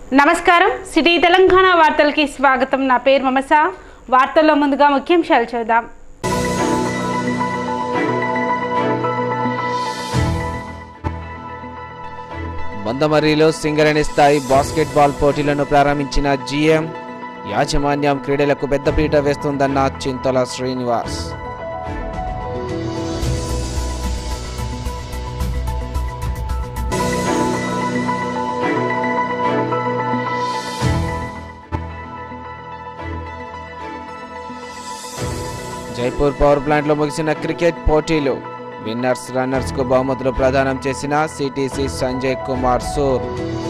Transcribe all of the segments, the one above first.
నమస్కారం సిటీ తెలంగాణ వార్తలకి స్వాగతం నా పేరు మమస వార్తల్లో ముందుగా ముఖ్యాంశాలు చూద్దాం మందమర్రిలో సింగరేణి స్థాయి బాస్కెట్బాల్ పోటీలను ప్రారంభించిన జీఎం యాజమాన్యం క్రీడలకు పెద్దపీట వేస్తుందన్న చింతల శ్రీనివాస్ జైపూర్ పవర్ ప్లాంట్లో ముగిసిన క్రికెట్ పోటీలు విన్నర్స్ రన్నర్స్ కు బహుమతులు ప్రదానం చేసిన సిటీసీ సంజయ్ కుమార్ సూర్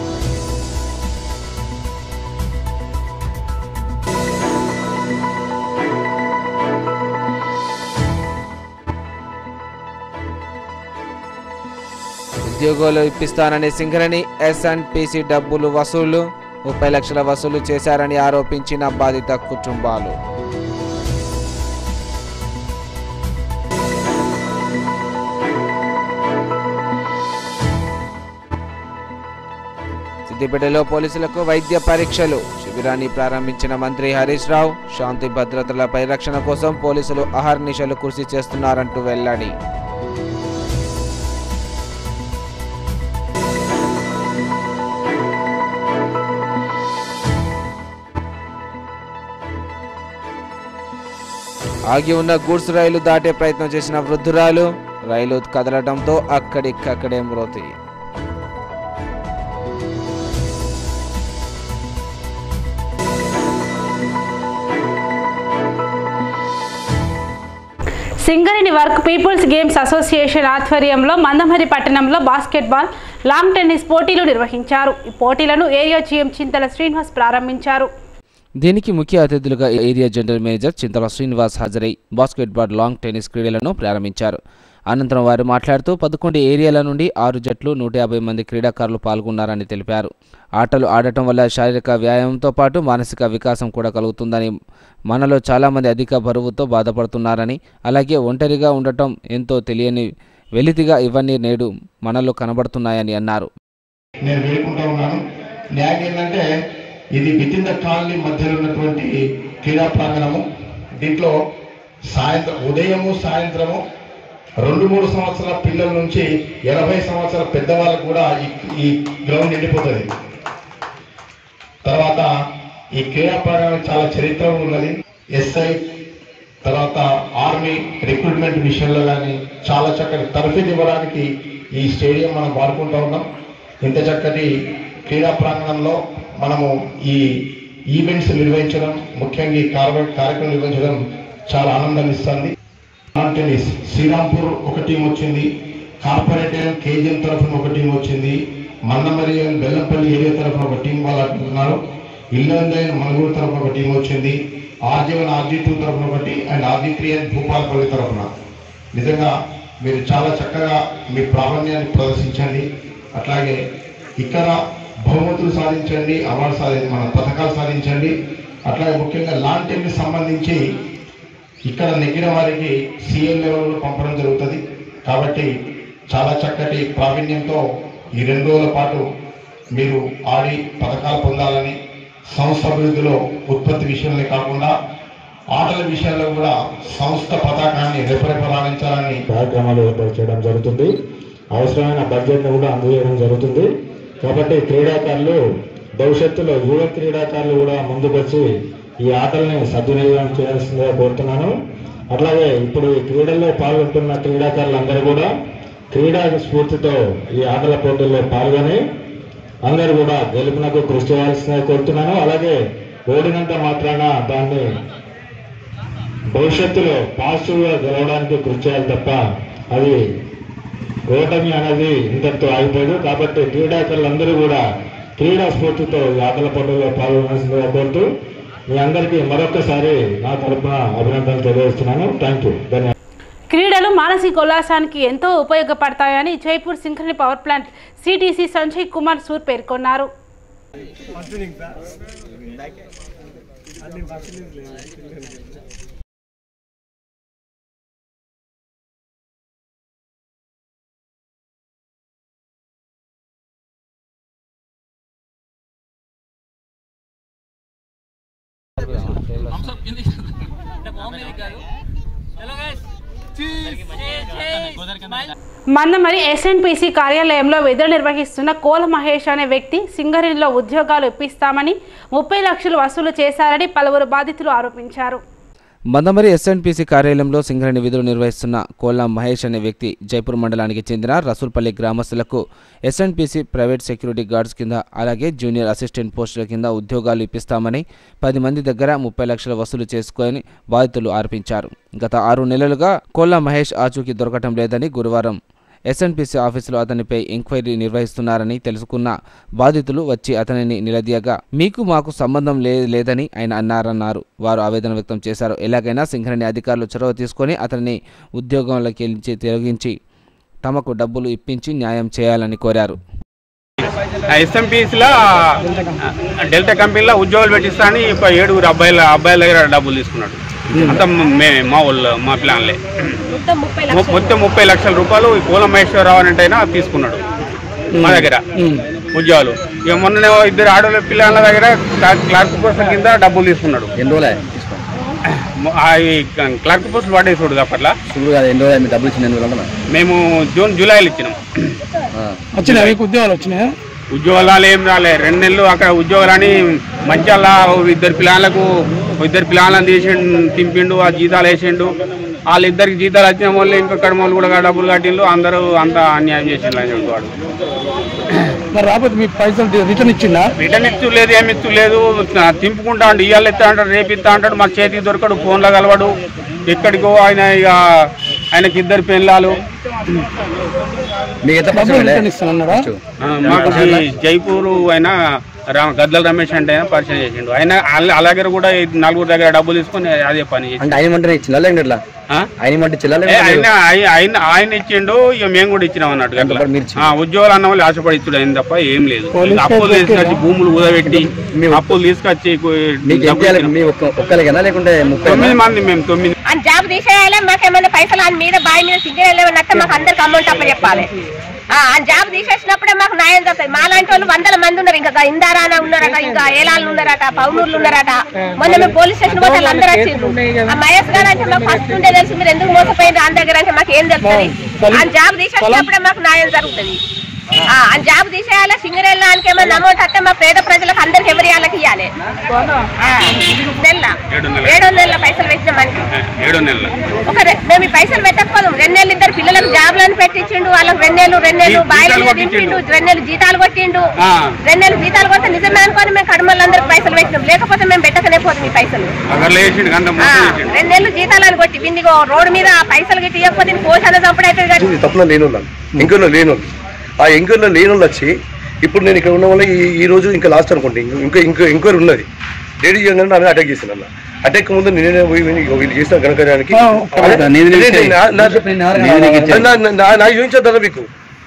ఉద్యోగాలు ఇప్పిస్తానని సింగరణి ఎస్ఎన్పిసి డబ్బులు వసూలు ముప్పై లక్షల వసూలు చేశారని ఆరోపించిన బాధిత కుటుంబాలు సిద్దిపేటలో పోలీసులకు వైద్య పరీక్షలు శిబిరాన్ని ప్రారంభించిన మంత్రి హరీష్ రావు శాంతి భద్రతల పరిరక్షణ కోసం పోలీసులు అహర్నిశలు కృషి చేస్తున్నారంటూ వెల్లడి ఆగి ఉన్న గూడ్స్ రైలు దాటే ప్రయత్నం చేసిన వృద్ధురాలు రైలు కదలడంతో అక్కడికక్కడే మృతి Singareni work people's games association ఆధ్వర్యంలో మందమరి పట్టణంలో బాస్కెట్బాల్ లాంగ్ టెన్నిస్ పోటీలు నిర్వహించారు ఈ పోటీలను ఏరియా జీఎం చింతల శ్రీనివాస్ ప్రారంభించారు దీనికి ముఖ్య అతిథులుగా area general manager Chintala Srinivas హాజరై బాస్కెట్బాల్ లాంగ్ టెన్నిస్ క్రీడలను ప్రారంభించారు అనంతరం వారు మాట్లాడుతూ పదకొండు ఏరియాల నుండి ఆరు జట్లు నూట యాభై మంది క్రీడాకారులు పాల్గొన్నారని తెలిపారు ఆటలు ఆడటం వల్ల శారీరక వ్యాయామంతో పాటు మానసిక వికాసం కూడా కలుగుతుందని మనలో చాలామంది అధిక బరువుతో బాధపడుతున్నారని అలాగే ఒంటరిగా ఉండటం ఎంతో తెలియని వెలితిగా ఇవన్నీ నేడు మనలో కనబడుతున్నాయని అన్నారు నేను వేడుకుంటా ఉన్నాను న్యాయం ఏంటంటే ఇది విత్ ఇన్ ద కాలనీ మధ్యలో ఉన్నటువంటి క్రీడా ప్రాంగణము దీంట్లో సాయంత్రం ఉదయము సాయంత్రము రెండు మూడు సంవత్సరాల పిల్లల నుంచి ఎనభై సంవత్సరాల పెద్దవాళ్ళకు కూడా ఈ ఈ గ్రౌండ్ నిండిపోతుంది తర్వాత ఈ క్రీడా ప్రాంగణం చాలా చరిత్ర ఉన్నది ఎస్ఐ తర్వాత ఆర్మీ రిక్రూట్మెంట్ విషయంలో కానీ చాలా చక్కటి తరఫీదు ఇవ్వడానికి ఈ స్టేడియం మనం వాడుకుంటూ ఉన్నాం ఇంత చక్కటి క్రీడా ప్రాంగణంలో మనము ఈ ఈవెంట్స్ నిర్వహించడం ముఖ్యంగా ఈ కార్య- కార్యక్రమం నిర్వహించడం చాలా ఆనందాన్ని ఇస్తుంది లాన్ టెన్నిస్ శ్రీరాంపూర్ ఒక టీం వచ్చింది కార్పొరేట్ కేజీఎం తరఫున ఒక టీం వచ్చింది మందమరి బెల్లంపల్లి ఏరియా తరఫున ఒక టీం వాళ్ళు ఆడుతున్నారు ఇల్లందైన మనుగూరు తరఫున ఒక టీం వచ్చింది ఆర్జీ వన్ ఆర్జీ టూ తరఫున ఒకటి and RG three and Bhupalpally తరఫున నిజంగా మీరు చాలా చక్కగా మీ ప్రాధాన్యాన్ని ప్రదర్శించండి అట్లాగే ఇక్కడ బహుమతులు సాధించండి అవార్డు సాధి మన పథకాలు సాధించండి అట్లాగే ముఖ్యంగా లాన్ టెన్నిస్ సంబంధించి ఇక్కడ నెగ్గిన వారికి సీఎం లెవెల్ పంపడం జరుగుతుంది కాబట్టి చాలా చక్కటి ప్రావీణ్యంతో ఈ రెండు రోజుల పాటు మీరు ఆడి పథకాలు పొందాలని సంస్థ అభివృద్ధిలో ఉత్పత్తి విషయంలో కాకుండా ఆటల విషయంలో కూడా సంస్థ పతాకాన్ని రెపరెపలాడించాలని కార్యక్రమాలు ఏర్పాటు చేయడం జరుగుతుంది అవసరమైన బడ్జెట్ను కూడా అందజేయడం జరుగుతుంది కాబట్టి క్రీడాకారులు భవిష్యత్తులో యువ క్రీడాకారులు కూడా ముందుకొచ్చి ఈ ఆటల్ని సద్వినియోగం చేయాల్సిందిగా కోరుతున్నాను అట్లాగే ఇప్పుడు ఈ క్రీడల్లో పాల్గొంటున్న క్రీడాకారులందరూ కూడా క్రీడా స్ఫూర్తితో ఈ ఆటల పోటీల్లో పాల్గొని అందరూ కూడా గెలుపునకు కృషి చేయాల్సిందిగా కోరుతున్నాను అలాగే ఓడినంత మాత్రాన దాన్ని భవిష్యత్తులో పాజిటివ్ గా గెలవడానికి కృషి చేయాలి తప్ప అది ఓటమి అనేది ఇంతటితో ఆగిపోదు కాబట్టి క్రీడాకారులందరూ కూడా క్రీడా స్ఫూర్తితో ఈ ఆటల పోటీల్లో పాల్గొనాల్సిందిగా కోరుతూ మీ అందరికీ మరొకసారి నా తరపున అభినందనలు తెలియజేస్తున్నాను థ్యాంక్ యూ ధన్యవాదాలు క్రీడలు మానసిక ఉల్లాసానికి ఎంతో ఉపయోగపడతాయని Jaipur Singareni power plant CTC Sanjay Kumar Sur పేర్కొన్నారు మందమరి ఎస్ఎన్పిసి కార్యాలయంలో విధులు నిర్వహిస్తున్న కోల మహేష్ అనే వ్యక్తి సింగరేణిలో ఉద్యోగాలు ఇప్పిస్తామని ముప్పై లక్షలు వసూలు చేశారని పలువురు బాధితులు ఆరోపించారు మందమరి ఎస్ఎన్పిసి కార్యాలయంలో సింగరేణి విధులు నిర్వహిస్తున్న కోల్లా మహేష్ అనే వ్యక్తి జైపూర్ మండలానికి చెందిన రసూల్పల్లి గ్రామస్తులకు ఎస్ఎన్పిసి ప్రైవేట్ సెక్యూరిటీ గార్డ్స్ కింద అలాగే జూనియర్ అసిస్టెంట్ పోస్టుల కింద ఉద్యోగాలు ఇప్పిస్తామని పది మంది దగ్గర ముప్పై లక్షల వసూలు చేసుకొని బాధితులు ఆరోపించారు గత ఆరు నెలలుగా కోల్లా మహేష్ ఆచూకీ దొరకటం లేదని గురువారం ఎస్ఎన్పిసి ఆఫీసులో అతనిపై ఎంక్వైరీ నిర్వహిస్తున్నారని తెలుసుకున్న బాధితులు వచ్చి అతనిని నిలదీయగా మీకు మాకు సంబంధం లే లేదని ఆయన అన్నారన్నారు వారు ఆవేదన వ్యక్తం చేశారు ఎలాగైనా సింగరేణి అధికారులు చొరవ తీసుకొని అతన్ని ఉద్యోగంలోకి వెళ్ళి తొలగించి తమకు డబ్బులు ఇప్పించి న్యాయం చేయాలని కోరారు ఎస్ఎంపీస్లో డెల్టా కంపెనీలో ఉద్యోగాలు పెట్టిస్తా అని ఒక ఏడుగురు అబ్బాయిల అబ్బాయిల దగ్గర డబ్బులు తీసుకున్నాడు అంతా మే మా వాళ్ళు మా ప్లాన్లే మొ- మొత్తం ముప్పై లక్షల రూపాయలు ఈ కోల మహేశ్వరరావు అంటే ఆయన తీసుకున్నాడు మా దగ్గర ఉద్యోగాలు ఇక మొన్న ఇద్దరు ఆడవాళ్ళ పిల్లల దగ్గర క్లార్క్ క్లార్క్ పోస్టుల కింద డబ్బులు తీసుకున్నాడు ఎన్ని రోజులే మొ- ఆ ఈ క్లార్క్ పోస్టులు పడేసి చూడదు అప్పట్లో చూడు కదా ఎన్ని రోజులు మీరు డబ్బులు ఇచ్చిన ఎన్ని రోజులు మేము జూన్ జూలైలో ఇచ్చినాం వచ్చినాయి మీకు ఉద్యోగాలు వచ్చినాయా ఉద్యోగాలు ఏం రాలే రెండు నెలలు అక్కడ ఉద్యోగాలని మంచిగా ఇద్దరు పిల్లలకు ఇద్దరు పిల్లలను తీసి తింపిండు ఆ జీతాలు వేసిండు వాళ్ళిద్దరికి జీతాలు వచ్చిన వాళ్ళు ఇంకా కడమలు కూడా డబ్బులు కట్టిండు అందరూ అంతా అన్యాయం చేసిండు అని చెప్పాడు మరి రాకపోతే మీ పైసలు రిటర్న్ ఇచ్చిందా రిటర్న్ ఇచ్చు లేదు ఏమి ఇచ్చు లేదు తింపుకుంటా అంటాడు ఇవాళ ఎత్తా అంటాడు రేపు ఇస్తా అంటాడు మాకు చేతికి దొరకడు ఫోన్లో కలవడు ఎక్కడికో ఆయన ఇక ఆయనకి ఇద్దరు పెళ్ళాలు మీకు ఎంత డబ్బులు పర్సెంట్ రిటర్న్ ఇస్తానన్నారా ఆ, మాకు ఈ జైపూర్ ఆయన రామ గద్దల రమేష్ అంటే ఆయన పరిచయం చేసిండు ఆయన అల- అలాగే కూడా ఈ నలుగురు దగ్గర డబ్బులు తీసుకొని అదే పని చేసి అంటే ఆయన మంటే ఇచ్చిందా లేకుంటే ఎట్లా ఆ? ఆయన మంటే ఇచ్చిందా ఏ, లేకుంటే ఆయన ఆయ- ఆయన ఆయన ఇచ్చిండు ఇక మేము కూడా ఇచ్చినాం అన్నట్టు అట్లా మరి మీరు ఇచ్చిండ్రు. ఆ, ఉద్యోగాలు అన్న వాళ్ళు ఆశపడి ఇచ్చుడు అయింది తప్ప ఏం లేదు పోలీస్ అప్పులు కేసు తీసుకొచ్చి భూములు కుదబెట్టి మీ- అప్పులు తీసుకొచ్చి కు- మీకు ఎంత డబ్బులు ఇవ్వాలి? ఇచ్చినాం. మీ ఒక్క ఒక్కరికేనా లేకుంటే ముప్పై తొమ్మిది మంది మేము తొమ్మిది అని జాబ్ తీసేయాలి మాకేమైనా పైసలు అని మీద బాయ్ మీద సిగ్నల్ ఏమన్నట్టు మాకు అందరికి అమౌంట్ అప్ప చెప్పాలి ఆ జాబ్ తీసేసినప్పుడే మాకు న్యాయం జరుగుతుంది మాలాంటి వాళ్ళు వందల మంది ఉన్నారు ఇంకా ఇందారాన ఉన్నారట ఇంకా ఏలాళ్ళు ఉన్నారట పౌనూర్లు ఉన్నారట మొన్న మేము పోలీస్ స్టేషన్ పోతే వాళ్ళు అందరూ వచ్చిండ్రు ఆ మహేష్ గారు అంటే మాకు ఫస్ట్ ఉండే తెలుసు మీరు ఎందుకు మోసపోయింది ఆయన దగ్గర అంటే మాకు ఏం తెలుస్తుంది ఆ జాబ్ తీసేసినప్పుడే మాకు న్యాయం జరుగుతుంది ఆ ఆ జాబ్ తీసేయాలి సింగరేళ్ళ దానికి ఏమైనా అమౌంట్ వస్తే మా పేద ప్రజలకు అందరికి ఎవరి వాళ్ళకి ఇవ్వాలి ఆ, నెల ఏడు నెలలు. ఏడు నెలల పైసలు పెట్టిన మనకి ఆ, ఏడో నెలలు ఒక రె- మేము ఈ పైసలు పెట్టకపోదాం రెండు నెలలు ఇద్దరు పిల్లలకు జాబ్లను పెట్టించిండు వాళ్ళకి రెండు నెలలు రెండు నెలలు జీ- బాయిల జీతాలు మీద కొట్టించిండు. దింపిండు రెండు నెలలు జీతాలు కొట్టిండు ఆ. రెండు నెలలు జీతాలు కొడితే నిజమే అనుకొని మేము కడమలందరికి పైసలు పెట్టినాం లేకపోతే మేము పెట్టకనే పోతాం ఈ పైసలు అగర్లో వేసిండు అంత ఆ, మొత్తం వేసిండు రెండు నెలలు జీతాలు అని కొట్టి బిందిగో రోడ్డు మీద ఆ పైసలు గిట్టి ఇవ్వకపోతే ఇంక పోషణ చంపడు అవుతుంది కదా ఇది తప్పున లేని వాళ్ళని ఎంక్వైరీలో లేని వాళ్ళు ఆ ఎంక్వైరీలో లేని వాళ్ళు వచ్చి ఇప్పుడు నేను ఇక్కడ ఉన్న వల్ల ఈ ఈ రోజు ఇంకా లాస్ట్ అనుకోండి ఇంకో- ఇంకా ఇంకా ఎంక్వైరీ ఉన్నది డేడీ చేయగానే నన్ను అటాక్ చేసిన అన్న అటాక్ ముందు నేనే పోయి వీని- వీళ్ళు చేసిన గణకార్యానికి ఆ, అదే, నేను నేను- ఇచ్చేయి. నా- నా- నేను ఎవరికి నేను నీకు ఇచ్చేయి. నా- నా- నా- నాకు చూపించద్దు మీకు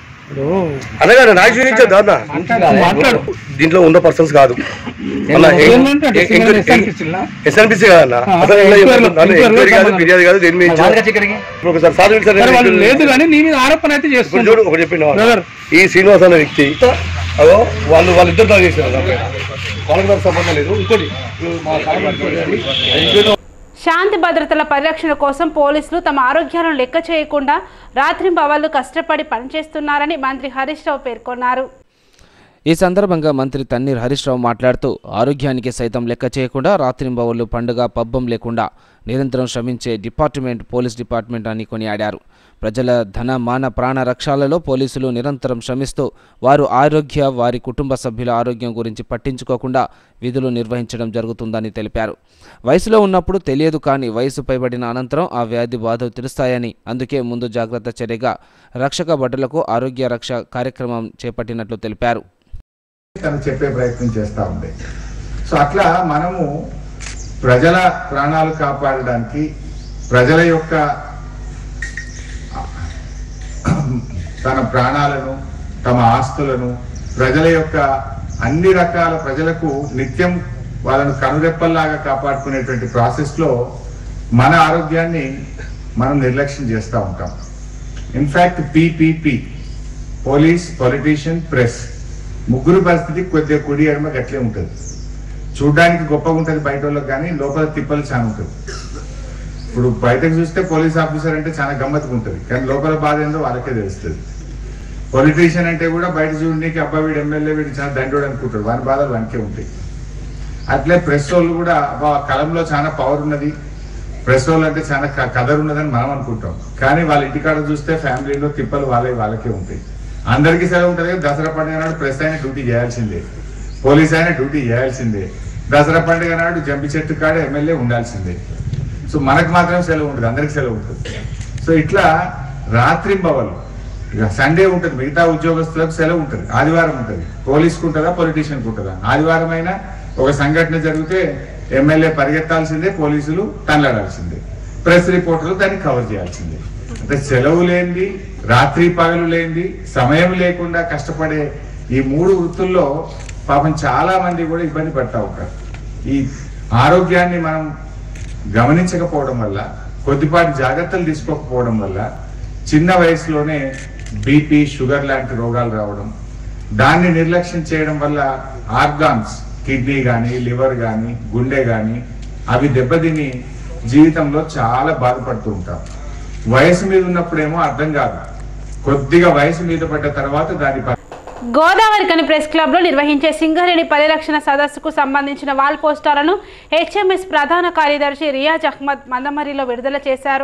అనగా నాకు చూపించద్దు అన్న మాట్లాడు దీంట్లో ఉన్న పర్సన్స్ కాదు అన్న, ఏంటంటే అంటే ఎం- సింగల్ ఎంక్వైరీ- SNPC లా? ఎస్ఎన్పిసి కాదన్న ఆ, అసలు ఇలా ఎంక్వైరీలో- చెప్పొద్దు. నన్ను ఎంక్వైరీలో ఎంక్వైరీ కాదు సంబంధం. ఫిర్యాదు కాదు దేని మీద ఇచ్చారు? వాళ్ళకి ఇక్కడికి ఇప్పుడు ఒకసారి సార్ పిలిచారు సరే వాళ్ళు నేను- లేదు కానీ నీ మీద ఆరోపణ అయితే ఇప్పుడు చేస్తుంది చూడు ఒకటి చెప్పిన బ్రదర్. ఈ శ్రీనివాస్ అనే వ్యక్తి అదో వాళ్ళు వాళ్ళిద్దరు దాడి చేశారు నా పైన. వాళ్ళకి నాకు సంబంధం లేదు ఇంకోటి ఇప్పుడు మా సార్ శాంతి భద్రతల పరిరక్షణ కోసం పోలీసులు తమ ఆరోగ్యాలను లెక్క చేయకుండా రాత్రింబవళ్లు కష్టపడి పనిచేస్తున్నారని మంత్రి హరీష్ రావు పేర్కొన్నారు ఈ సందర్భంగా మంత్రి తన్నీర్ హరీష్ రావు మాట్లాడుతూ ఆరోగ్యానికి సైతం లెక్క చేయకుండా రాత్రింబవళ్లు పండుగ పబ్బం లేకుండా నిరంతరం శ్రమించే డిపార్ట్మెంట్ పోలీస్ డిపార్ట్మెంట్ అని కొనియాడారు ప్రజల ధన మాన ప్రాణ రక్షాలలో పోలీసులు నిరంతరం శ్రమిస్తూ వారు ఆరోగ్య వారి కుటుంబ సభ్యుల ఆరోగ్యం గురించి పట్టించుకోకుండా విధులు నిర్వహించడం జరుగుతుందని తెలిపారు వయసులో ఉన్నప్పుడు తెలియదు కానీ వయసు పైబడిన అనంతరం ఆ వ్యాధి బాధలు తెలుస్తాయని అందుకే ముందు జాగ్రత్త చర్యగా రక్షక భటులకు ఆరోగ్య రక్ష కార్యక్రమం చేపట్టినట్లు తెలిపారు తను చెప్పే ప్రయత్నం చేస్తూ ఉంది సో అట్లా మనము ప్రజల ప్రాణాలు కాపాడడానికి ప్రజల యొక్క తన ప్రాణాలను తమ ఆస్తులను ప్రజల యొక్క అన్ని రకాల ప్రజలకు నిత్యం వాళ్ళను కనురెప్పల్లాగా కాపాడుకునేటువంటి ప్రాసెస్లో మన ఆరోగ్యాన్ని మనం నిర్లక్ష్యం చేస్తూ ఉంటాం in fact PPP police politician press ముగ్గురు పరిస్థితి కొద్దిగా కుడి ఎడమ గట్లే ఉంటుంది చూడడానికి గొప్పగా ఉంటుంది బయట వాళ్ళకి కానీ లోపల తిప్పలు చాలా ఉంటుంది ఇప్పుడు బయటకు చూస్తే పోలీస్ ఆఫీసర్ అంటే చాలా గమ్మత్తుగా ఉంటుంది కానీ లోపల బాధ ఏందో వాళ్ళకే తెలుస్తుంది పొలిటీషియన్ అంటే కూడా బయట చూడడానికి అబ్బా వీడు ఎమ్మెల్యే వీడు చాలా దండోడు అనుకుంటాడు వాని బాధలు వానికే ఉంటాయి అట్లే ప్రెస్ వాళ్ళు కూడా అబ్బా ఆ కలంలో చాలా పవర్ ఉన్నది ప్రెస్ వాళ్ళు అంటే చాలా క- కదర్ ఉన్నదని మనం అనుకుంటాం కానీ వాళ్ళ ఇంటికాడ చూస్తే ఫ్యామిలీలో తిప్పలు వాళ్ళే వాళ్ళకే ఉంటాయి అందరికీ సెలవు ఉంటుంది కదా, దసరా పండుగ నాడు ప్రెస్ అయిన డ్యూటీ చేయాల్సిందే పోలీస్ అయినా డ్యూటీ చేయాల్సిందే దసరా పండుగ నాడు జంపి చెట్టు కాడ ఎమ్మెల్యే ఉండాల్సిందే సో మనకు మాత్రం సెలవు ఉంటుంది అందరికి సెలవు ఉంటుంది సో ఇట్లా రాత్రింబవలు ఇక సండే ఉంటుంది మిగతా ఉద్యోగస్తులకు సెలవు ఉంటుంది ఆదివారం ఉంటుంది పోలీస్కి ఉంటుందా పొలిటీషియన్కి ఉంటుందా ఆదివారం అయినా ఒక సంఘటన జరిగితే ఎమ్మెల్యే పరిగెత్తాల్సిందే పోలీసులు తనలాడాల్సిందే ప్రెస్ రిపోర్టర్లు దాన్ని కవర్ చేయాల్సిందే అంటే సెలవు లేనిది రాత్రి పగలు లేనిది సమయం లేకుండా కష్టపడే ఈ మూడు వృత్తుల్లో పాపం చాలా మంది కూడా ఇబ్బంది పడతా ఉంటారు ఈ ఆరోగ్యాన్ని మనం గమనించకపోవడం వల్ల కొద్దిపాటి జాగ్రత్తలు తీసుకోకపోవడం వల్ల చిన్న వయసులోనే బీపీ షుగర్ లాంటి రోగాలు రావడం దాన్ని నిర్లక్ష్యం చేయడం వల్ల ఆర్గాన్స్ కిడ్నీ కానీ లివర్ కానీ గుండె కానీ అవి దెబ్బతిని జీవితంలో చాలా బాధపడుతూ ఉంటాం వయసు మీద ఉన్నప్పుడేమో అర్థం కాదు కొద్దిగా వయసు మీద పడ్డ తర్వాత దాని ప- గోదావరి కని ప్రెస్ క్లబ్లో నిర్వహించే సింగరేణి పరిరక్షణ సదస్సుకు సంబంధించిన వాల్ పోస్టర్లను హెచ్ఎంఎస్ ప్రధాన కార్యదర్శి రియాజ్ అహ్మద్ మందమరిలో విడుదల చేశారు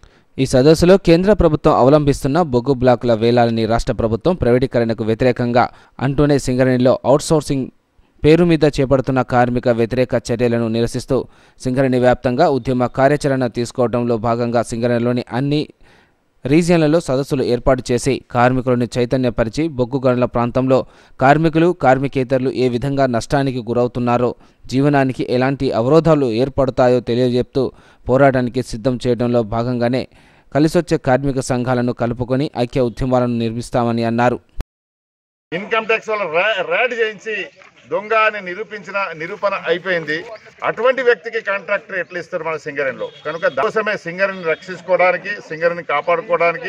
ఈ సదస్సులో కేంద్ర ప్రభుత్వం అవలంబిస్తున్న బొగ్గు బ్లాకుల వేలాలని రాష్ట్ర ప్రభుత్వం ప్రైవేటీకరణకు వ్యతిరేకంగా అంటూనే సింగరేణిలో అవుట్సోర్సింగ్ పేరు మీద చేపడుతున్న కార్మిక వ్యతిరేక చర్యలను నిరసిస్తూ సింగరేణి వ్యాప్తంగా ఉద్యమ కార్యాచరణ తీసుకోవడంలో భాగంగా సింగరేణిలోని అన్ని రీజియన్లలో సదస్సులు ఏర్పాటు చేసి కార్మికులను చైతన్యపరిచి బొగ్గు గనుల ప్రాంతంలో కార్మికులు కార్మికేతరులు ఏ విధంగా నష్టానికి గురవుతున్నారో జీవనానికి ఎలాంటి అవరోధాలు ఏర్పడతాయో తెలియజెప్తూ పోరాటానికి సిద్ధం చేయడంలో భాగంగానే కలిసొచ్చే కార్మిక సంఘాలను కలుపుకొని ఐక్య ఉద్యమాలను నిర్మిస్తామని అన్నారు ఇన్కమ్ ట్యాక్స్ వల్ల ర్యాడ్ చేయించి దొంగ అని నిరూపించిన నిరూపణ అయిపోయింది అటువంటి వ్యక్తికి కాంట్రాక్టర్ ఎట్లా ఇస్తారు మన సింగరేణిలో కనుక దానికోసమే సింగరేణిని రక్షించుకోవడానికి సింగరేణిని కాపాడుకోవడానికి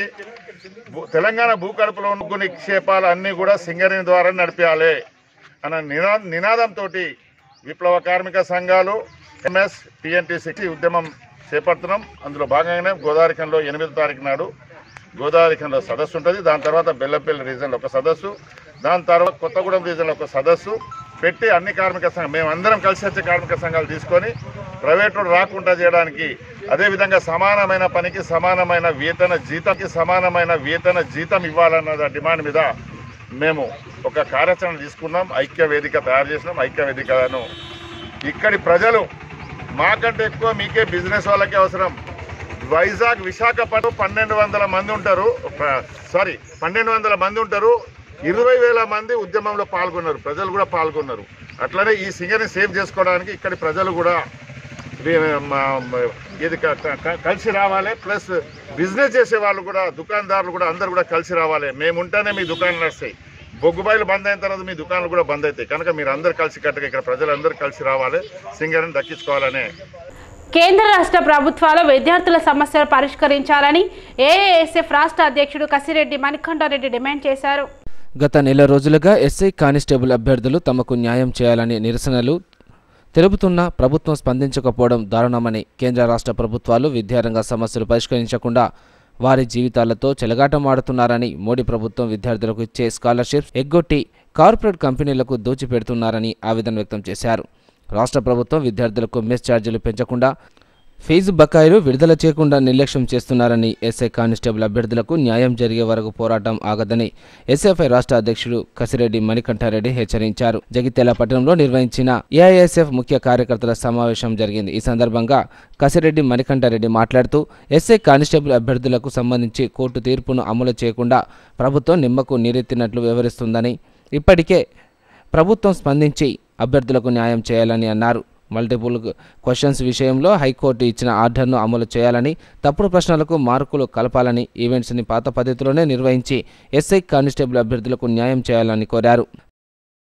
భూ- తెలంగాణ భూకడుపులో ఉన్న ఉక్కు నిక్షేపాలు అన్నీ కూడా సింగరేణి ద్వారా నడిపించాలి అన్న నినా నినాదంతో విప్లవ కార్మిక సంఘాలు ఎంఎస్ టిఎన్టీసీ ఉద్యమం చేపడుతున్నాం అందులో భాగంగానే గోదావరికంలో ఎనిమిదో తారీఖు నాడు గోదావరికంలో సదస్సు ఉంటుంది దాని తర్వాత బెల్లపల్లి రీజన్లో ఒక సదస్సు దాని తర్వాత కొత్తగూడెం రీజన్లో ఒక సదస్సు పెట్టి అన్ని కార్మిక సంఘం మేమందరం కలిసి వచ్చే కార్మిక సంఘాలు తీసుకొని ప్రైవేట్ రోడ్ రాకుండా చేయడానికి అదేవిధంగా సమానమైన పనికి సమానమైన వేతన జీతంకి సమానమైన వేతన జీతం ఇవ్వాలన్న డిమాండ్ మీద మేము ఒక కార్యాచరణ తీసుకున్నాం ఐక్య వేదిక తయారు చేసినాం ఐక్య వేదికను ఇక్కడి ప్రజలు మాకంటే ఎక్కువ మీకే బిజినెస్ వాళ్ళకే అవసరం వైజాగ్ విశాఖపట్నం పన్నెండు వందల మంది ఉంటారు ప- సారీ పన్నెండు వందల మంది ఉంటారు ఇరవై వేల మంది ఉద్యమంలో పాల్గొన్నారు ప్రజలు కూడా పాల్గొన్నారు అట్లనే ఈ సింగర్ని సేవ్ చేసుకోవడానికి ఇక్కడి ప్రజలు కూడా వీ- మా- మా- ఇది క- క- క- కలిసి రావాలి ప్లస్ బిజినెస్ చేసే వాళ్ళు కూడా దుకాణదారులు కూడా అందరు కూడా కలిసి రావాలి మేము ఉంటేనే మీ దుకాణాలు నడుస్తాయి బొగ్గుబాయిలు బంద్ అయిన తర్వాత మీ దుకాణాలు కూడా బంద్ అవుతాయి కనుక మీరు అందరు కలిసి కట్టుగా ఇక్కడ ప్రజలందరూ కలిసి రావాలి సింగర్ని దక్కించుకోవాలనే కేంద్ర రాష్ట్ర ప్రభుత్వాలు విద్యార్థుల సమస్యలు పరిష్కరించాలని ఏఏఎస్ఎఫ్ రాష్ట్ర అధ్యక్షుడు కసిరెడ్డి మణికంఠారెడ్డి డిమాండ్ చేశారు గత నెల రోజులుగా ఎస్ఐ కానిస్టేబుల్ అభ్యర్థులు తమకు న్యాయం చేయాలని నిరసనలు తెలుపుతున్నా ప్రభుత్వం స్పందించకపోవడం దారుణమని కేంద్ర రాష్ట్ర ప్రభుత్వాలు విద్యారంగ సమస్యలు పరిష్కరించకుండా వారి జీవితాలతో చెలగాటమాడుతున్నారని మోడీ ప్రభుత్వం విద్యార్థులకు ఇచ్చే స్కాలర్షిప్స్ ఎగ్గొట్టి కార్పొరేట్ కంపెనీలకు దోచిపెడుతున్నారని ఆవేదన వ్యక్తం చేశారు రాష్ట్ర ప్రభుత్వం విద్యార్థులకు మెస్ ఛార్జీలు పెంచకుండా ఫీజు బకాయిలు విడుదల చేయకుండా నిర్లక్ష్యం చేస్తున్నారని ఎస్ఐ కానిస్టేబుల్ అభ్యర్థులకు న్యాయం జరిగే వరకు పోరాటం ఆగదని ఎస్ఎఫ్ఐ రాష్ట్ర అధ్యక్షుడు కసిరెడ్డి మణికంఠారెడ్డి హెచ్చరించారు జగిత్యాల పట్టణంలో నిర్వహించిన ఏఐఎస్ఎఫ్ ముఖ్య కార్యకర్తల సమావేశం జరిగింది ఈ సందర్భంగా కసిరెడ్డి మణికంఠారెడ్డి మాట్లాడుతూ ఎస్ఐ కానిస్టేబుల్ అభ్యర్థులకు సంబంధించి కోర్టు తీర్పును అమలు చేయకుండా ప్రభుత్వం నిమ్మకు నీరెత్తినట్లు వివరిస్తుందని ఇప్పటికే ప్రభుత్వం స్పందించి అభ్యర్థులకు న్యాయం చేయాలని అన్నారు మల్టిపుల్ క్వశ్చన్స్ విషయంలో హైకోర్టు ఇచ్చిన ఆర్డర్ను అమలు చేయాలని తప్పుడు ప్రశ్నలకు మార్కులు కలపాలని ఈవెంట్స్ని పాత పద్ధతిలోనే నిర్వహించి ఎస్ఐ కానిస్టేబుల్ అభ్యర్థులకు న్యాయం చేయాలని కోరారు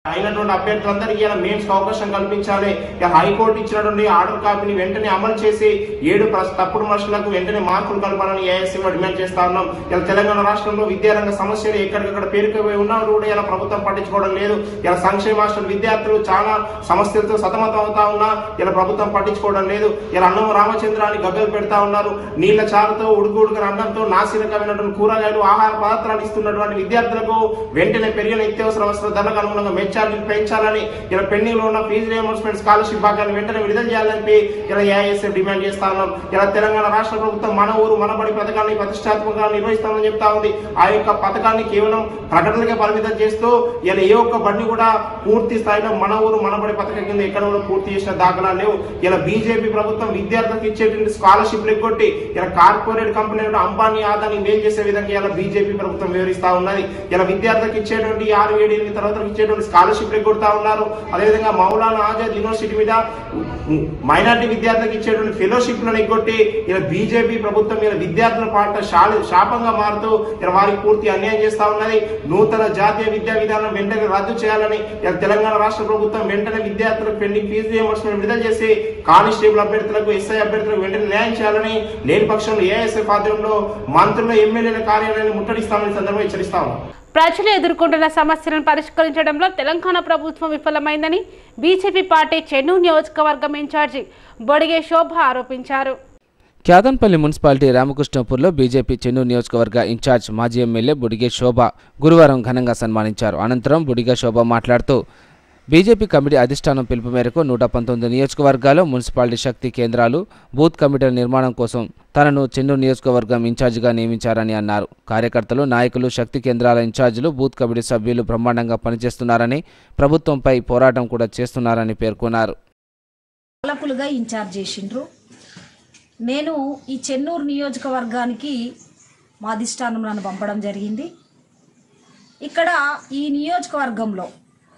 అయినటువంటి అభ్యర్థులందరికీ ఇలా మెయిన్స్ అవకాశం కల్పించాలి ఇక హైకోర్టు ఇచ్చినటువంటి ఆర్డర్ కాపీని వెంటనే అమలు చేసి ఏడు ప్ర- తప్పుడు మనుషులకు వెంటనే మార్కులు కలపాలని ఏఎస్సీ డిమాండ్ చేస్తా ఉన్నాం ఇలా తెలంగాణ రాష్ట్రంలో విద్యారంగ సమస్యలు ఎక్కడికక్కడ పేరుకుపోయి ఉన్నా కూడా ఇలా ప్రభుత్వం పట్టించుకోవడం లేదు ఇలా సంక్షేమ హాస్టల్ విద్యార్థులు చాలా సమస్యలతో సతమతం అవుతా ఉన్నా ఇలా ప్రభుత్వం పట్టించుకోవడం లేదు ఇలా అన్నం రామచంద్రాన్ని గగ్గలు పెడతా ఉన్నారు నీళ్ల చారుతో ఉడుకు ఉడుకున అన్నంతో నాసిరకమైనటువంటి కూరగాయలు ఆహార పదార్థాలు ఇస్తున్నటువంటి విద్యార్థులకు వెంటనే పెరిగిన నిత్యావసర వస్తువుల ధరలకు అనుగుణంగా మెచ్చార్జీలు పెంచాలని ఇలా పెండింగ్ లో ఉన్న ఫీజు రియంబర్స్మెంట్ స్కాలర్షిప్ భాగాన్ని వెంటనే విడుదల చేయాలని ఇలా ఏఐఎస్ఎఫ్ డిమాండ్ చేస్తా ఉన్నాం ఇలా తెలంగాణ రాష్ట్ర ప్రభుత్వం మన ఊరు మనబడి పథకాన్ని ప్రతిష్టాత్మకంగా నిర్వహిస్తామని చెప్తా ఉంది ఆ యొక్క పథకాన్ని కేవలం ప్రకటనలకే పరిమితం చేస్తూ ఇలా ఏ ఒక్క బండి కూడా పూర్తి స్థాయిలో మన ఊరు మనబడి పథకం కింద ఎక్కడ కూడా పూర్తి చేసిన దాఖలాలు లేవు ఇలా బీజేపీ ప్రభుత్వం విద్యార్థులకు ఇచ్చేటువంటి స్కాలర్షిప్ ఎగ్గొట్టి ఇలా కార్పొరేట్ కంపెనీలు అంబానీ ఆదాని మేలు చేసే విధంగా ఇలా బీజేపీ ప్రభుత్వం వివరిస్తా ఉన్నది ఇలా విద్యార్థులకు ఇచ్చేటువంటి ఆరు ఏడు ఎనిమిది తరగతులకు ఇచ్చేటువంటి స్కాలర్షిప్ ఎగ్గొడతా ఉన్నారు అదేవిధంగా మౌలానా ఆజాద్ యూనివర్సిటీ మీద మైనార్టీ విద్యార్థులకు ఇచ్చేటువంటి ఫెలోషిప్ లను ఎగ్గొట్టి ఇలా బీజేపీ ప్రభుత్వం ఇలా విద్యార్థుల పాట శాల- శాపంగా మారుతూ ఇలా వారికి పూర్తి అన్యాయం చేస్తా ఉన్నది నూతన జాతీయ విద్యా విధానం వెంటనే రద్దు చేయాలని ఇలా తెలంగాణ రాష్ట్ర ప్రభుత్వం వెంటనే విద్యార్థులకు పెండింగ్ ఫీజు రియంబర్స్మెంట్ విడుదల చేసి కానిస్టేబుల్ అభ్యర్థులకు ఎస్ఐ అభ్యర్థులకు వెంటనే న్యాయం చేయాలని లేని పక్షంలో ఏఎస్ఎఫ్ ఆధ్వర్యంలో మంత్రుల ఎమ్మెల్యేల కార్యాలయాన్ని ముట్టడిస్తామని సందర్భంగా హెచ్చరిస్తా ఉన్నాం ప్రజలు ఎదుర్కొంటున్న సమస్యలను పరిష్కరించడంలో తెలంగాణ ప్రభుత్వం విఫలమైందని బీజేపీ పార్టీ చెన్నూరు నియోజకవర్గం ఇన్ఛార్జి బొడిగే శోభ ఆరోపించారు క్యాదన్పల్లి మున్సిపాలిటీ రామకృష్ణపూర్లో బీజేపీ చెన్నూరు నియోజకవర్గ ఇన్ఛార్జ్ మాజీ ఎమ్మెల్యే బుడిగే శోభ గురువారం ఘనంగా సన్మానించారు అనంతరం బుడిగే శోభ మాట్లాడుతూ బీజేపీ కమిటీ అధిష్టానం పిలుపు మేరకు నూట పంతొమ్మిది నియోజకవర్గాల్లో మున్సిపాలిటీ శక్తి కేంద్రాలు బూత్ కమిటీల నిర్మాణం కోసం తనను చెన్నూరు నియోజకవర్గం ఇన్ఛార్జిగా నియమించారని అన్నారు కార్యకర్తలు నాయకులు శక్తి కేంద్రాల ఇన్ఛార్జీలు బూత్ కమిటీ సభ్యులు బ్రహ్మాండంగా పనిచేస్తున్నారని ప్రభుత్వంపై పోరాటం కూడా చేస్తున్నారని పేర్కొన్నారు పాలకులుగా ఇన్ఛార్జ్ చేసిండ్రు నేను ఈ చెన్నూరు నియోజకవర్గానికి మా అధిష్టానం నన్ను పంపడం జరిగింది ఇక్కడ ఈ నియోజకవర్గంలో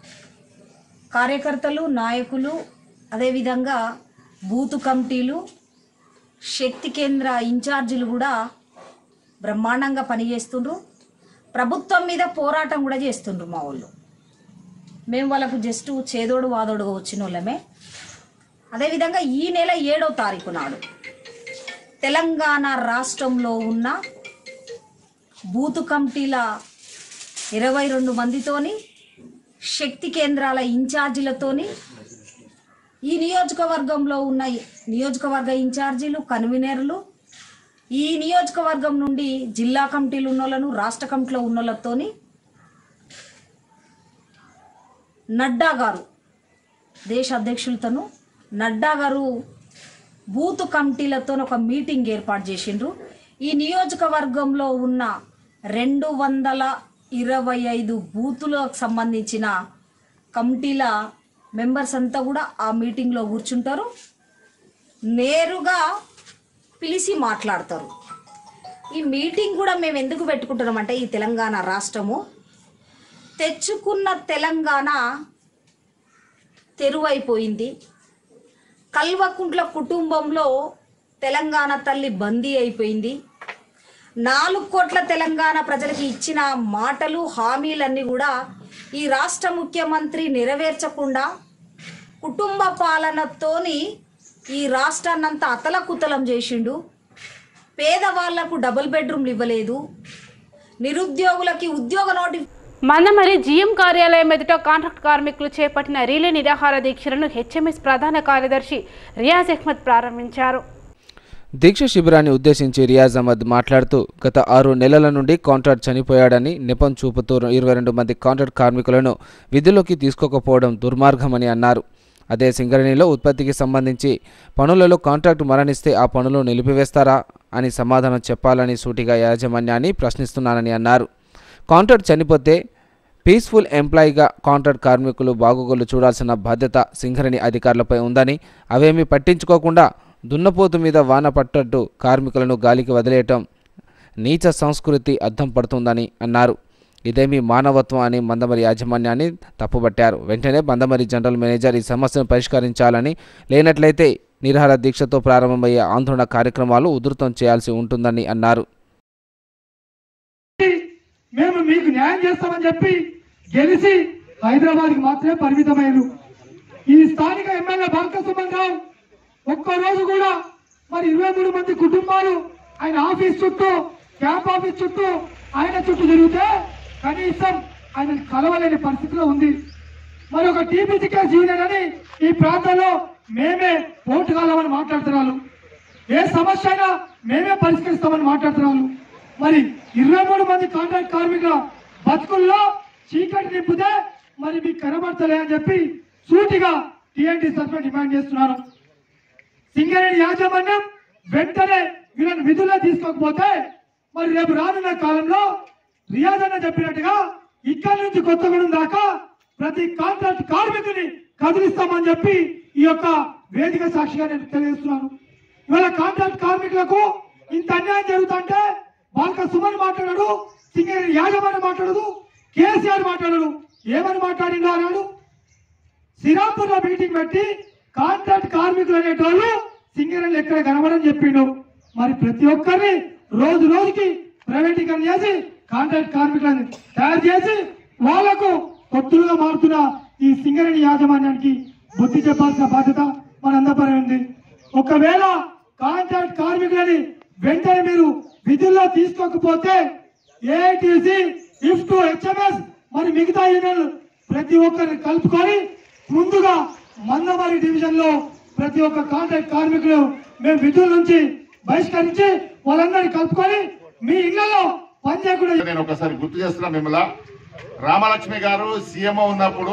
కార్యకర్తలు నాయకులు అదేవిధంగా బూతు కమిటీలు శక్తి కేంద్ర ఇన్ఛార్జీలు కూడా బ్రహ్మాండంగా పనిచేస్తుండ్రు ప్రభుత్వం మీద పోరాటం కూడా చేస్తుండ్రు మా వాళ్ళు మేము వాళ్ళకు జస్ట్ చేదోడు వాదోడుగా వచ్చిన వాళ్ళమే అదేవిధంగా ఈ నెల ఏడో తారీఖు నాడు తెలంగాణ రాష్ట్రంలో ఉన్న బూతు కమిటీల ఇరవై రెండు మందితోని శక్తి కేంద్రాల ఇన్ఛార్జీలతోని ఈ నియోజకవర్గంలో ఉన్న నియోజకవర్గ ఇన్ఛార్జీలు కన్వీనర్లు ఈ నియోజకవర్గం నుండి జిల్లా కమిటీలు ఉన్నోళ్ళను రాష్ట్ర కమిటీలో ఉన్నోళ్ళతోని నడ్డా గారు దేశ అధ్యక్షులతోను నడ్డా గారు బూత్ కమిటీలతో ఒక మీటింగ్ ఏర్పాటు చేసిండ్రు ఈ నియోజకవర్గంలో ఉన్న రెండు వందల ఇరవై ఐదు బూతులకు సంబంధించిన కమిటీల మెంబర్స్ అంతా కూడా ఆ మీటింగ్లో కూర్చుంటారు నేరుగా పిలిచి మాట్లాడతారు ఈ మీటింగ్ కూడా మేము ఎందుకు పెట్టుకుంటున్నామంటే ఈ తెలంగాణ రాష్ట్రము తెచ్చుకున్న తెలంగాణ తెరువైపోయింది కల్వకుంట్ల కుటుంబంలో తెలంగాణ తల్లి బందీ అయిపోయింది నాలుగు కోట్ల తెలంగాణ ప్రజలకి ఇచ్చిన మాటలు హామీలన్నీ కూడా ఈ రాష్ట్ర ముఖ్యమంత్రి నెరవేర్చకుండా కుటుంబ పాలనతోని ఈ రాష్ట్రాన్నంతా అతలకుతలం చేసిండు పేదవాళ్లకు డబుల్ బెడ్రూమ్లు ఇవ్వలేదు నిరుద్యోగులకి ఉద్యోగ నోటి మందమరి జీఎం కార్యాలయం ఎదుట కాంట్రాక్ట్ కార్మికులు చేపట్టిన రీలే నిరాహార దీక్షలను హెచ్ఎంఎస్ ప్రధాన కార్యదర్శి రియాజ్ అహ్మద్ ప్రారంభించారు దీక్ష శిబిరాన్ని ఉద్దేశించి రియాజ్ అహ్మద్ మాట్లాడుతూ గత ఆరు నెలల నుండి కాంట్రాక్ట్ చనిపోయాడని నెపం చూపుతూ ఇరవై రెండు మంది కాంట్రాక్ట్ కార్మికులను విధుల్లోకి తీసుకోకపోవడం దుర్మార్గమని అన్నారు అదే సింగరేణిలో ఉత్పత్తికి సంబంధించి పనులలో కాంట్రాక్ట్ మరణిస్తే ఆ పనులు నిలిపివేస్తారా అని సమాధానం చెప్పాలని సూటిగా యాజమాన్యాన్ని ప్రశ్నిస్తున్నానని అన్నారు కాంట్రాక్ట్ చనిపోతే పీస్ఫుల్ ఎంప్లాయీగా కాంట్రాక్ట్ కార్మికులు బాగోగులు చూడాల్సిన బాధ్యత సింగరేణి అధికారులపై ఉందని అవేమీ పట్టించుకోకుండా దున్నపోతు మీద వాన పట్టట్టు కార్మికులను గాలికి వదిలేయటం నీచ సంస్కృతి అద్దం పడుతుందని అన్నారు ఇదేమీ మానవత్వం అని మందమరి యాజమాన్యాన్ని తప్పుబట్టారు వెంటనే మందమరి జనరల్ మేనేజర్ ఈ సమస్యను పరిష్కరించాలని లేనట్లయితే నిరహార దీక్షతో ప్రారంభమయ్యే ఆందోళన కార్యక్రమాలు ఉధృతం చేయాల్సి ఉంటుందని అన్నారు మేము మీకు న్యాయం చేస్తామని చెప్పి గెలిచి హైదరాబాద్కి మాత్రమే పరిమితమయ్యారు ఈ స్థానిక ఎమ్మెల్యే బాలక సుమన్ రావు ఒక్క రోజు కూడా మరి ఇరవై మూడు మంది కుటుంబాలు ఆయన ఆఫీస్ చుట్టూ క్యాంప్ ఆఫీస్ చుట్టూ ఆయన చుట్టూ తిరిగితే కనీసం ఆయన కలవలేని పరిస్థితిలో ఉంది మరి ఒక టీపీసీ కేసు యూనియన్ అని ఈ ప్రాంతంలో మేమే ఓటు కాలమని మాట్లాడుతున్నారు ఏ సమస్య అయినా మేమే పరిష్కరిస్తామని మాట్లాడుతున్నారు మరి ఇరవై మూడు మంది కాంట్రాక్ట్ కార్మికుల బతుకుల్లో చీకటి నింపితే మరి మీకు కనబడతలే అని చెప్పి సూటిగా టీఎన్టీ సస్పెండ్ డిమాండ్ చేస్తున్నాను సింగరేణి యాజమాన్యం వెంటనే వీళ్ళని విధుల్లో తీసుకోకపోతే మరి రేపు రానున్న కాలంలో రియాజ్ అన్న చెప్పినట్టుగా ఇక్కడి నుంచి కొత్తగూడెం దాకా ప్రతి కాంట్రాక్ట్ కార్మికుని కదిలిస్తామని చెప్పి ఈ యొక్క వేదిక సాక్షిగా నేను తెలియజేస్తున్నాను ఇవాళ కాంట్రాక్ట్ కార్మికులకు ఇంత అన్యాయం జరుగుతుంటే బాల్క సుమన్ మాట్లాడాడు సింగరేణి యాజమాన్యం మాట్లాడదు కేసీఆర్ మాట్లాడడు ఏమని మాట్లాడిందో అన్నాడు శ్రీరాంపూర్ లో మీటింగ్ పెట్టి కాంట్రాక్ట్ కార్మికులు అనేటోళ్ళు సింగరేణి ఎక్కడ కనబడని చెప్పిండు మరి ప్రతి ఒక్కరిని రోజు రోజుకి ప్రైవేటీకరణ చేసి కాంట్రాక్ట్ కార్మికులను తయారు చేసి వాళ్లకు కొట్టులుగా మారుతున్న ఈ సింగరేణి యాజమాన్యానికి బుద్ధి చెప్పాల్సిన బాధ్యత మనందరిపై ఉంది ఒకవేళ కాంట్రాక్ట్ కార్మికులని వెంటనే మీరు విధుల్లో తీసుకోకపోతే ఏఐటీసీ ఇఫ్ట్ హెచ్ఎంఎస్ మరి మిగతా యూనియన్లు ప్రతి ఒక్కరిని కలుపుకొని ముందుగా మందమారి డివిజన్ లో ప్రతి ఒక్క కాంట్రాక్ట్ కార్మికులు మేము విధుల నుంచి బహిష్కరించి వాళ్ళందరినీ కలుపుకొని మీ ఇళ్లలో పనిచేయకుండా నేను ఒకసారి గుర్తు చేస్తున్నా మిమ్మల్ని రామలక్ష్మి గారు సీఎంఓ ఉన్నప్పుడు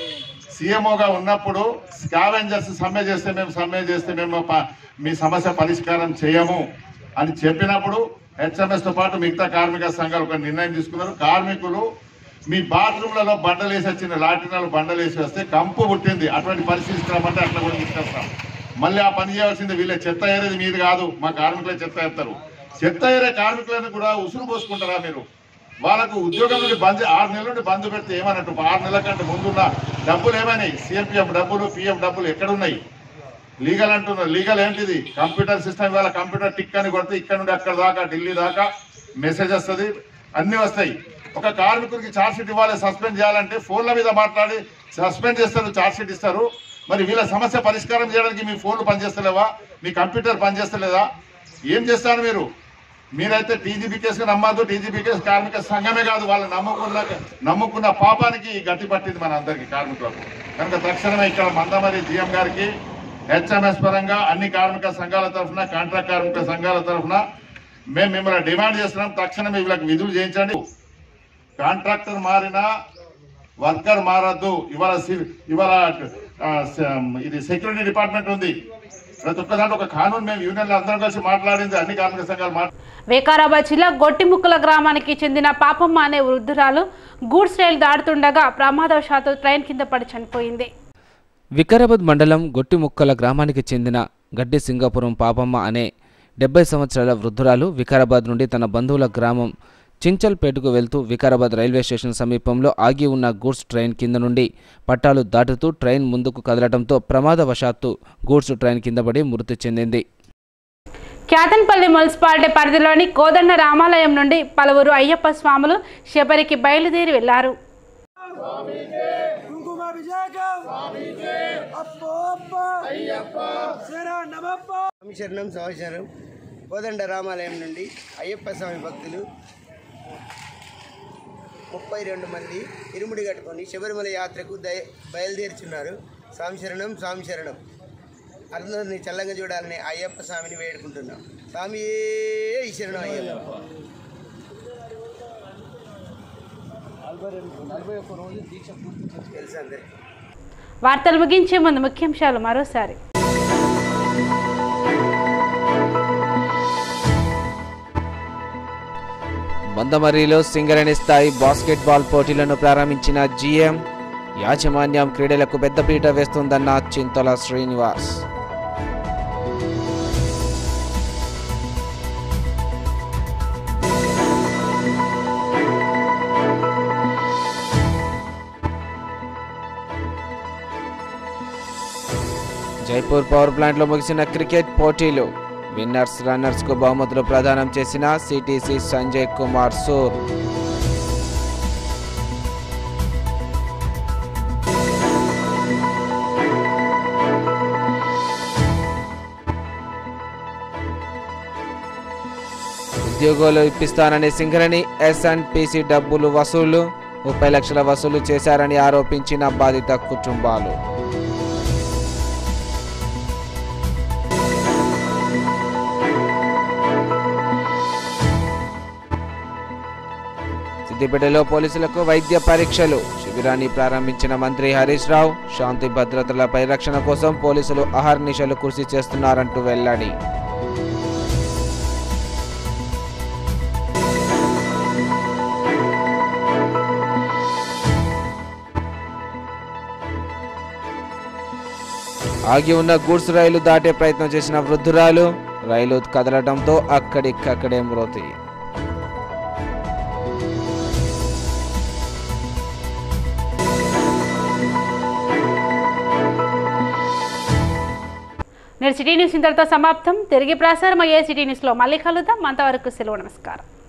సీఎంఓగా ఉన్నప్పుడు స్కావెంజర్స్ సమ్మె చేస్తే మేము సమ్మె చేస్తే మేము ప- మీ సమస్య పరిష్కారం చేయము అని చెప్పినప్పుడు హెచ్ఎంఎస్ తో పాటు మిగతా కార్మిక సంఘాలు ఒక నిర్ణయం తీసుకున్నారు కార్మికులు మీ బాత్రూమ్లలో బండలు వేసి వచ్చిన లాటినాలు బండలు వేసి వస్తే కంపు పుట్టింది అటువంటి పరిస్థితి ఇస్తామంటే అట్లా కూడా తీసుకొస్తాం మళ్ళీ ఆ పని చేయవలసింది వీళ్ళ చెత్త ఏరేది మీది కాదు మా కార్మికులే చెత్త ఎత్తారు చెత్త ఏరే కార్మికులను కూడా ఉసురు పోసుకుంటారా మీరు వాళ్ళకు ఉద్యోగం నుండి బంద్ ఆరు నెలల నుండి బంద్ పెడితే ఏమన్నట్టు ఆరు నెలల కంటే ముందున్న డబ్బులు ఏమైనాయి సిఎంపిఎఫ్ డబ్బులు పిఎఫ్ డబ్బులు ఎక్కడున్నాయి లీగల్ అంటున్నారు లీగల్ ఏంటిది కంప్యూటర్ సిస్టమ్ ఇవాళ కంప్యూటర్ టిక్ అని కొడితే ఇక్కడ నుండి అక్కడ దాకా ఢిల్లీ దాకా మెసేజ్ వస్తుంది అన్ని వస్తాయి ఒక కార్మికుడికి ఛార్జ్ షీట్ ఇవ్వాలి సస్పెండ్ చేయాలంటే ఫోన్ల మీద మాట్లాడి సస్పెండ్ చేస్తారు ఛార్జ్ షీట్ ఇస్తారు మరి వీళ్ళ సమస్య పరిష్కారం చేయడానికి మీ ఫోన్లు పనిచేస్తలేవా మీ కంప్యూటర్ పనిచేస్తలేదా ఏం చేస్తారు మీరు మీరైతే టీజీబీ కేసు నమ్మద్దు టీజీబీ కేసు కార్మిక సంఘమే కాదు వాళ్ళు నమ్ముకున్న నమ్ముకున్న పాపానికి గట్టి పట్టింది మన అందరికి కార్మికులకు కనుక తక్షణమే ఇక్కడ మందమరి జీఎం గారికి హెచ్ఎంఎస్ పరంగా అన్ని కార్మిక సంఘాల తరఫున కాంట్రాక్ట్ కార్మిక సంఘాల తరఫున మేము మిమ్మల్ని డిమాండ్ చేస్తున్నాం తక్షణమే వీళ్ళకి విధులు చేయించండి కాంట్రాక్టర్ మారినా వర్కర్ మారద్దు ఇవాళ సి- ఇవాళ ఆ, స- ఇది సెక్యూరిటీ డిపార్ట్మెంట్ ఉంది ప్రతి ఒక్క దాంట్లో ఒక కానూన్ మేము యూనియన్లు అందరం కలిసి మాట్లాడింది అన్ని కార్మిక సంఘాలు మాట్లాడి వికారాబాద్ జిల్లా గొట్టిముక్కల గ్రామానికి చెందిన పాపమ్మ అనే వృద్ధురాలు గూడ్స్ రైలు దాడుతుండగా ప్రమాదవశాత్తు ట్రైన్ కింద పడి చనిపోయింది వికారాబాద్ మండలం గొట్టిముక్కల గ్రామానికి చెందిన గడ్డి సింగాపురం పాపమ్మ అనే డెబ్బై సంవత్సరాల వృద్ధురాలు వికారాబాద్ నుండి తన బంధువుల గ్రామం చించల్పేటకు వెళ్తూ వికారాబాద్ రైల్వే స్టేషన్ సమీపంలో ఆగి ఉన్న గూడ్స్ ట్రైన్ కింద నుండి పట్టాలు దాటుతూ ట్రైన్ ముందుకు కదలడంతో ప్రమాదవశాత్తు గూడ్స్ ట్రైన్ కింద పడి మృతి చెందింది క్యాతన్పల్లి మున్సిపాలిటీ పరిధిలోని కోదండ రామాలయం నుండి పలువురు అయ్యప్ప స్వాములు శబరికి బయలుదేరి వెళ్లారు స్వామి శరణం సంవత్సరం కోదండ రామాలయం నుండి అయ్యప్ప స్వామి భక్తులు ముప్పై రెండు మంది ఇరుముడి కట్టుకొని శబరిమల యాత్రకు దయ బయలుదేరుచున్నారు స్వామి శరణం స్వామి శరణం అందరిని చల్లంగా చూడాలని అయ్యప్ప స్వామిని వేడుకుంటున్నాం స్వామి శరణం అయ్యప్ప నలభై ఒక్క రోజు దీక్ష పూర్తి తెలుసు అందరికీ వార్తలు ముగించే ముందు ముఖ్యాంశాలు మరోసారి మందమర్రిలో సింగరేణి స్థాయి బాస్కెట్బాల్ పోటీలను ప్రారంభించిన జీఎం యాజమాన్యం క్రీడలకు పెద్దపీట వేస్తుందన్న చింతల శ్రీనివాస్ జైపూర్ పవర్ ప్లాంట్లో ముగిసిన క్రికెట్ పోటీలు విన్నర్స్ రన్నర్స్ కు బహుమతులు ప్రదానం చేసిన సిటీసీ సంజయ్ కుమార్ సూర్ ఉద్యోగాలు ఇప్పిస్తానని సింగరణి ఎస్ఎన్పిసి డబ్బులు వసూలు ముప్పై లక్షల వసూలు చేశారని ఆరోపించిన బాధిత కుటుంబాలు సిద్దిపేటలో పోలీసులకు వైద్య పరీక్షలు శిబిరాన్ని ప్రారంభించిన మంత్రి హరీష్ రావు శాంతి భద్రతల పరిరక్షణ కోసం పోలీసులు అహర్నిశలు కృషి చేస్తున్నారంటూ వెల్లడి ఆగి ఉన్న గూడ్స్ రైలు దాటే ప్రయత్నం చేసిన వృద్ధురాలు రైలు కదలడంతో అక్కడికక్కడే మృతి నేను సిటీ న్యూస్ ఇంతటితో సమాప్తం తిరిగి ప్రసారం అయ్యే సిటీ న్యూస్లో మళ్ళీ కలుద్దాం అంతవరకు సెలవు నమస్కారం